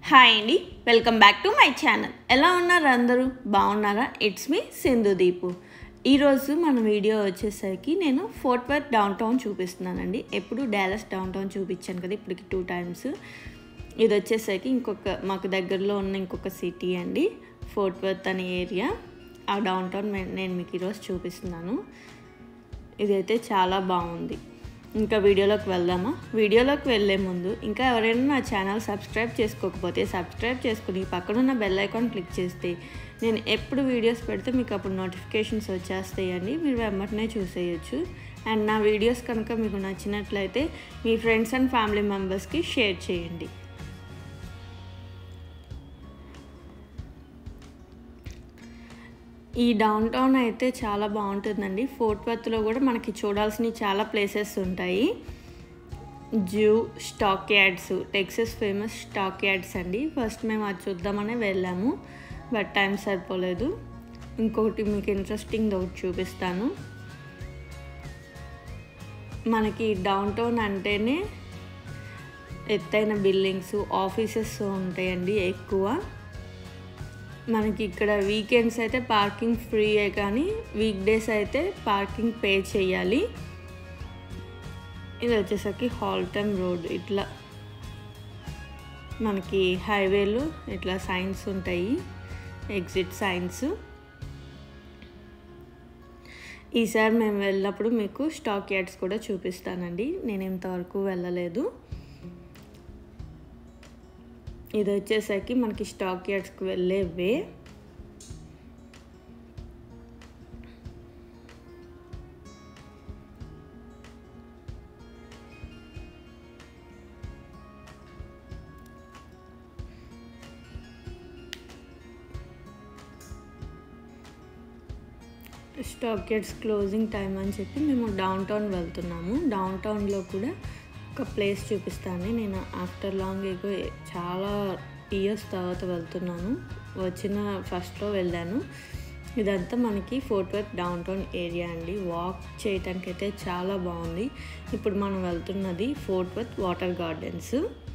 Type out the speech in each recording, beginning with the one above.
hi అండి welcome back to my channel ఎలా ఉన్నారు అందరూ బాగున్నారా ఇట్స్ మీ సింధు దీపు ఈరోజు మన వీడియో వచ్చేసరికి నేను ఫోర్ట్ వర్త్ డౌన్ టౌన్ చూపిస్తున్నానండి ఎప్పుడు డాలస్ డౌన్ టౌన్ చూపించాను కదా ఇప్పటికి టూ టైమ్స్ ఇది వచ్చేసరికి ఇంకొక మాకు దగ్గరలో ఉన్న ఇంకొక సిటీ అండి ఫోర్ట్ వర్త్ అనే ఏరియా ఆ డౌన్ టౌన్ నేను మీకు ఈరోజు చూపిస్తున్నాను ఇదైతే చాలా బాగుంది ఇంకా వీడియోలోకి వెళ్దామా వీడియోలోకి వెళ్ళే ముందు ఇంకా ఎవరైనా నా ఛానల్ సబ్స్క్రైబ్ చేసుకోకపోతే సబ్స్క్రైబ్ చేసుకుని పక్కనున్న బెల్ ఐకాన్ క్లిక్ చేస్తే నేను ఎప్పుడు వీడియోస్ పెడితే మీకు అప్పుడు నోటిఫికేషన్స్ వచ్చేస్తాయండి మీరు వెంబటనే చూసేయచ్చు అండ్ నా వీడియోస్ కనుక మీకు నచ్చినట్లయితే మీ ఫ్రెండ్స్ అండ్ ఫ్యామిలీ మెంబర్స్కి షేర్ చేయండి ఈ డౌన్ టౌన్ అయితే చాలా బాగుంటుందండి ఫోర్ట్ వర్త్లో కూడా మనకి చూడాల్సిన చాలా ప్లేసెస్ ఉంటాయి zoo Stockyards Texas famous Stockyards అండి ఫస్ట్ మేము అది చూద్దామని వెళ్ళాము బట్ టైం సరిపోలేదు ఇంకొకటి మీకు ఇంట్రెస్టింగ్ ఒకటి చూపిస్తాను మనకి డౌన్ టౌన్ అంటేనే ఎత్తైన బిల్డింగ్స్ ఆఫీసెస్ ఉంటాయండి ఎక్కువ మనకి ఇక్కడ వీకెండ్స్ అయితే పార్కింగ్ ఫ్రీయే కానీ వీక్ డేస్ అయితే పార్కింగ్ పే చేయాలి ఇది వచ్చేసరికి హాల్టమ్ రోడ్ ఇట్లా మనకి హైవేలు ఇట్లా సైన్స్ ఉంటాయి ఎగ్జిట్ సైన్స్ ఈసారి మేము వెళ్ళినప్పుడు మీకు స్టాక్ యార్డ్స్ కూడా చూపిస్తానండి నేను ఇంతవరకు వెళ్ళలేదు ఇది వచ్చేసరికి మనకి స్టాక్ యార్డ్స్కి వెళ్ళే way Stockyards closing time అని చెప్పి మేము డౌన్ టౌన్ వెళ్తున్నాము డౌన్ టౌన్లో కూడా ఒక ప్లేస్ చూపిస్తాను నేను ఆఫ్టర్ లాంగ్ ఎగో చాలా ఇయర్స్ తర్వాత వెళ్తున్నాను వచ్చిన ఫస్ట్లో వెళ్ళాను ఇదంతా మనకి Fort Worth downtown area అండి వాక్ చేయటానికి అయితే చాలా బాగుంది ఇప్పుడు మనం వెళ్తున్నది ఫోర్ట్ వర్త్ వాటర్ గార్డెన్స్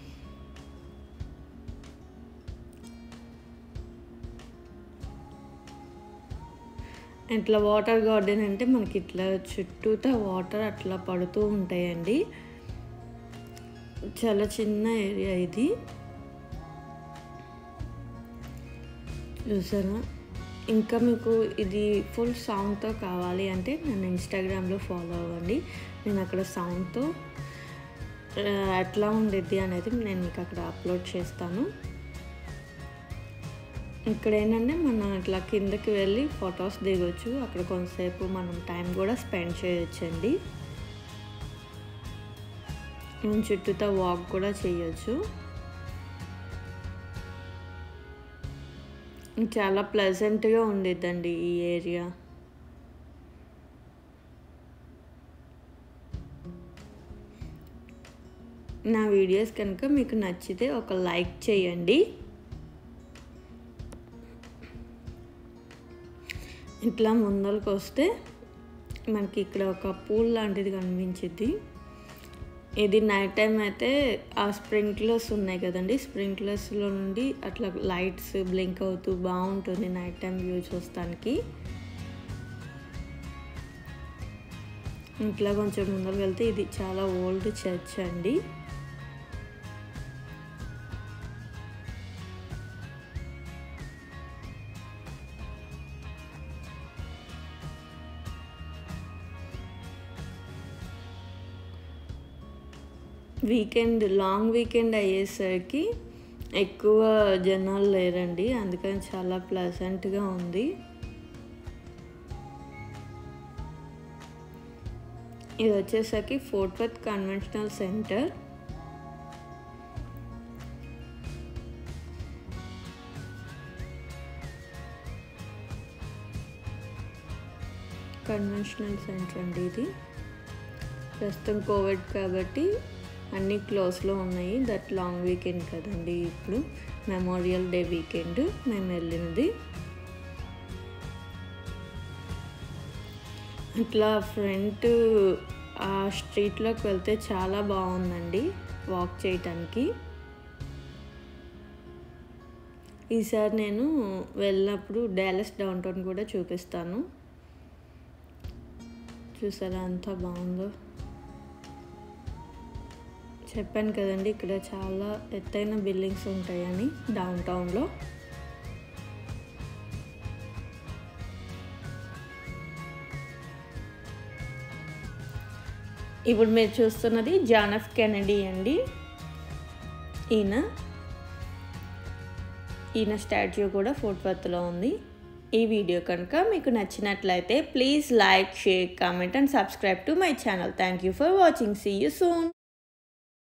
ఇట్లా వాటర్ గార్డెన్ అంటే మనకి ఇట్లా చుట్టూతా వాటర్ అట్లా పడుతూ ఉంటాయండి చాలా చిన్న ఏరియా ఇది చూసారా ఇంకా మీకు ఇది ఫుల్ సౌండ్తో కావాలి అంటే నన్ను ఇన్స్టాగ్రామ్లో ఫాలో అవ్వండి నేను అక్కడ సౌండ్తో ఎట్లా ఉండేది అనేది నేను మీకు అక్కడ అప్లోడ్ చేస్తాను ఇక్కడ ఏంటంటే మనం ఇట్లా కిందకి వెళ్ళి ఫొటోస్ దిగొచ్చు అక్కడ కొంతసేపు మనం టైం కూడా స్పెండ్ చేయొచ్చండి మనం చుట్టూతో వాక్ కూడా చేయొచ్చు చాలా ప్లెజెంట్గా ఉండేదండి ఈ ఏరియా నా వీడియోస్ కనుక మీకు నచ్చితే ఒక లైక్ చేయండి ఇట్లా ముందరకు వస్తే మనకి ఇక్కడ ఒక పూల్ లాంటిది కనిపించింది ఇది నైట్ టైం అయితే ఆ స్ప్రింక్లర్స్ ఉన్నాయి కదండి స్ప్రింక్లర్స్లో నుండి అట్లా లైట్స్ బ్లింక్ అవుతూ బాగుంటుంది నైట్ టైం వ్యూ చూస్తానికి ఇట్లా కొంచెం ముందరకు వెళ్తే ఇది చాలా ఓల్డ్ చర్చ్ అండి వీకెండ్ లాంగ్ వీకెండ్ అయ్యేసరికి ఎక్కువ జనాలు లేరండి అందుకని చాలా ప్లజెంట్గా ఉంది ఇది వచ్చేసరికి Fort Worth conventional centre conventional centre అండి ఇది ప్రస్తుతం కోవిడ్ కాబట్టి అన్నీ క్లోజ్లో ఉన్నాయి దట్ లాంగ్ వీకెండ్ కదండి ఇప్పుడు మెమోరియల్ డే వీకెండ్ మేము వెళ్ళినది ఇట్లా ఫ్రంట్ ఆ స్ట్రీట్లోకి వెళ్తే చాలా బాగుందండి వాక్ చేయటానికి ఈసారి నేను వెళ్ళినప్పుడు డాలస్ డౌన్ టౌన్ కూడా చూపిస్తాను చూసారా అంత బాగుందో చెప్పాను కదండి ఇక్కడ చాలా ఎత్తైన బిల్డింగ్స్ ఉంటాయని డౌన్ టౌన్లో ఇప్పుడు మీరు చూస్తున్నది జాన్ ఎఫ్ కెనడీ అండి ఈయన ఈయన స్టాచ్యూ కూడా ఫోర్ట్ వర్త్లో ఉంది ఈ వీడియో కనుక మీకు నచ్చినట్లయితే please like share comment and subscribe to my channel thank you for watching see you soon